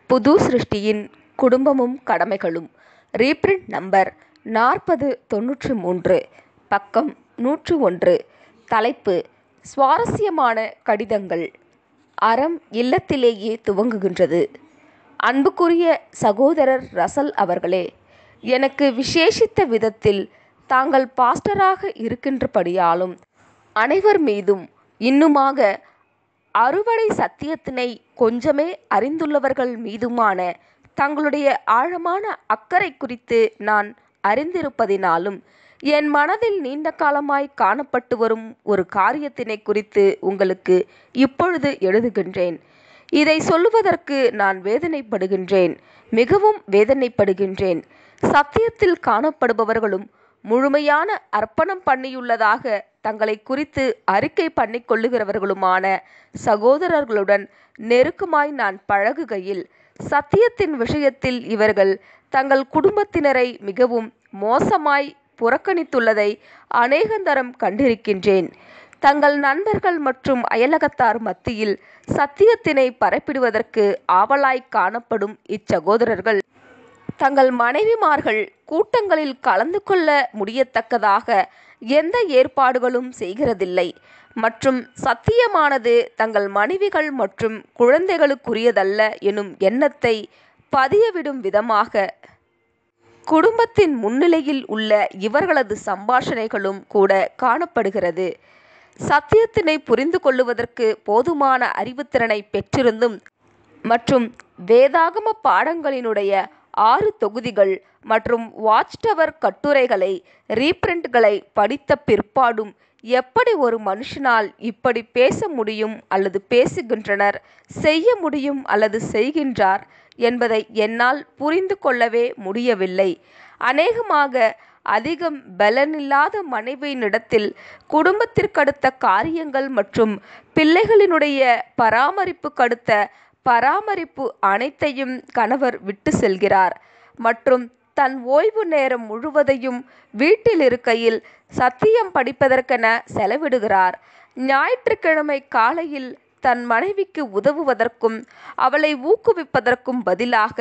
புது சிருஷ்டியின் குடும்பமும் கடமைகளும் reprint number நாற்பது தொண்ணூற்றி மூன்று பக்கம் நூற்று ஒன்று தலைப்பு சுவாரஸ்யமான கடிதங்கள் அறம் இல்லத்திலேயே துவங்குகின்றது அன்புக்குரிய சகோதரர் ரசல் அவர்களே எனக்கு விசேஷித்த விதத்தில் தாங்கள் பாஸ்டராக இருக்கின்றபடியாலும் அனைவர் மீதும் இன்னுமாக அறுவடை சத்தியத்தினை கொஞ்சமே அறிந்துள்ளவர்கள் மீதுமான தங்களுடைய ஆழமான அக்கறை குறித்து நான் அறிந்திருப்பதினாலும் என் மனதில் நீண்ட காலமாய் காணப்பட்டு வரும் ஒரு காரியத்தினை குறித்து உங்களுக்கு இப்பொழுது எழுதுகின்றேன் இதை சொல்லுவதற்கு நான் வேதனைப்படுகின்றேன் மிகவும் வேதனைப்படுகின்றேன் சத்தியத்தில் காணப்படுபவர்களும் முழுமையான அர்ப்பணம் பண்ணியுள்ளதாக தங்களை குறித்து அறிக்கை பண்ணிக்கொள்ளுகிறவர்களுமான சகோதரர்களுடன் நெருக்கமாய் நான் பழகுகையில் சத்தியத்தின் விஷயத்தில் இவர்கள் தங்கள் குடும்பத்தினரை மிகவும் மோசமாய் புறக்கணித்துள்ளதை அநேகந்தரம் கண்டிருக்கின்றேன் தங்கள் நண்பர்கள் மற்றும் அயலகத்தார் மத்தியில் சத்தியத்தினை பரப்பிடுவதற்கு ஆவலாய் காணப்படும் இச்சகோதரர்கள் தங்கள் மனைவிமார்கள் கூட்டங்களில் கலந்து கொள்ள முடியத்தக்கதாக எந்த ஏற்பாடுகளும் செய்கிறதில்லை மற்றும் சத்தியமானது தங்கள் மனைவிகள் மற்றும் குழந்தைகளுக்குரியதல்ல எனும் எண்ணத்தை பதியவிடும் விதமாக குடும்பத்தின் முன்னிலையில் உள்ள இவர்களது சம்பாஷணைகளும் கூட காணப்படுகிறது சத்தியத்தினை புரிந்து கொள்ளுவதற்கு போதுமான அறிவுத்திறனை பெற்றிருந்தும் மற்றும் வேதாகம பாடங்களினுடைய ஆறு தொகுதிகள் மற்றும் வாட்ச் டவர் கட்டுரைகளை ரீப்ரிண்ட்களை படித்த பிற்பாடும் எப்படி ஒரு மனுஷனால் இப்படி பேச முடியும் அல்லது பேசுகின்றனர் செய்ய முடியும் அல்லது செய்கின்றார் என்பதை என்னால் புரிந்து கொள்ளவே முடியவில்லை அநேகமாக அதிகம் பலனில்லாத மனைவியினிடத்தில் குடும்பத்திற்கடுத்த காரியங்கள் மற்றும் பிள்ளைகளினுடைய பராமரிப்புக்கடுத்த பராமரிப்பு அனைத்தையும் கணவர் விட்டு செல்கிறார் மற்றும் தன் ஓய்வு நேரம் முழுவதையும் வீட்டில் இருக்கையில் சத்தியம் படிப்பதற்கென செலவிடுகிறார் ஞாயிற்றுக்கிழமை காலையில் தன் மனைவிக்கு உதவுவதற்கும் அவளை ஊக்குவிப்பதற்கும் பதிலாக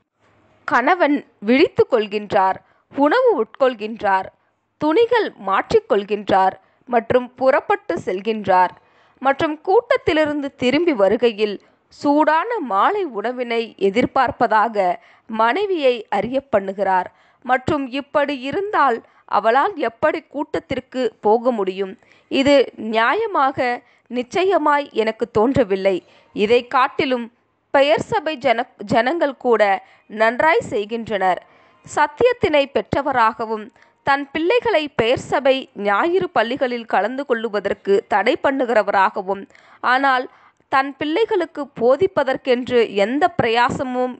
கணவன் விழித்து கொள்கின்றார் உணவு உட்கொள்கின்றார் துணிகள் மாற்றிக்கொள்கின்றார் மற்றும் புறப்பட்டு செல்கின்றார் மற்றும் கூட்டத்திலிருந்து திரும்பி வருகையில் சூடான மாலை உணவினை எதிர்பார்ப்பதாக மனைவியை அறிய பண்ணுகிறார் மற்றும் இப்படி இருந்தால் அவளால் எப்படி கூட்டத்திற்கு போக முடியும் இது நியாயமாக நிச்சயமாய் எனக்கு தோன்றவில்லை இதை காட்டிலும் பெயர் சபை ஜன ஜனங்கள் கூட நன்றாய் செய்கின்றனர் சத்தியத்தினை பெற்றவராகவும் தன் பிள்ளைகளை பெயர் சபை ஞாயிறு பள்ளிகளில் கலந்து கொள்ளுவதற்கு தடை பண்ணுகிறவராகவும் ஆனால் தன் பிள்ளைகளுக்கு போதிப்பதற்கென்று எந்த பிரயாசமும்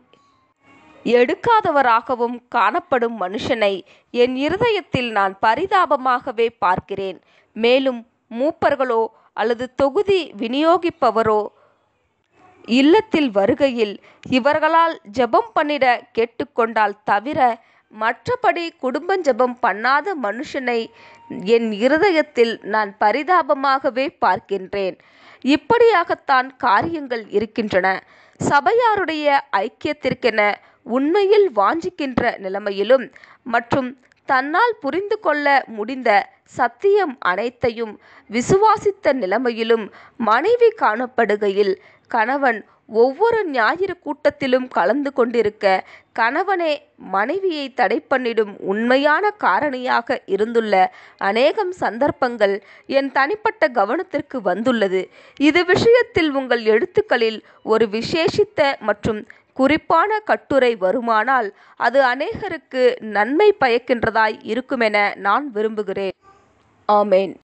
எடுக்காதவராகவும் காணப்படும் மனுஷனை என் இருதயத்தில் நான் பரிதாபமாகவே பார்க்கிறேன் மேலும் மூப்பர்களோ அல்லது தொகுதி விநியோகிப்பவரோ இல்லத்தில் வருகையில் இவர்களால் ஜெபம் பண்ணிட கேட்டுக்கொண்டால் தவிர மற்றபடி குடும்ப ஜெபம் பண்ணாத மனுஷனை என் இருதயத்தில் நான் பரிதாபமாகவே பார்க்கின்றேன் இப்படியாகத்தான் காரியங்கள் இருக்கின்றன சபையாருடைய ஐக்கியத்திற்கென உண்மையில் வாஞ்சிக்கின்ற நிலைமையிலும் மற்றும் தன்னால் புரிந்து கொள்ள முடிந்த சத்தியம் அனைத்தையும் விசுவாசித்த நிலைமையிலும் மனைவி காணப்படுகையில் கணவன் ஒவ்வொரு ஞாயிறு கூட்டத்திலும் கலந்து கொண்டிருக்க கணவனே மனைவியை தடை பண்ணிடும் உண்மையான காரணியாக இருந்துள்ள அநேகம் சந்தர்ப்பங்கள் என் தனிப்பட்ட கவனத்திற்கு வந்துள்ளது இது விஷயத்தில் உங்கள் எழுத்துக்களில் ஒரு விசேஷித்த மற்றும் குறிப்பான கட்டுரை வருமானால் அது அநேகருக்கு நன்மை பயக்கின்றதாய் இருக்குமென நான் விரும்புகிறேன் ஆமேன்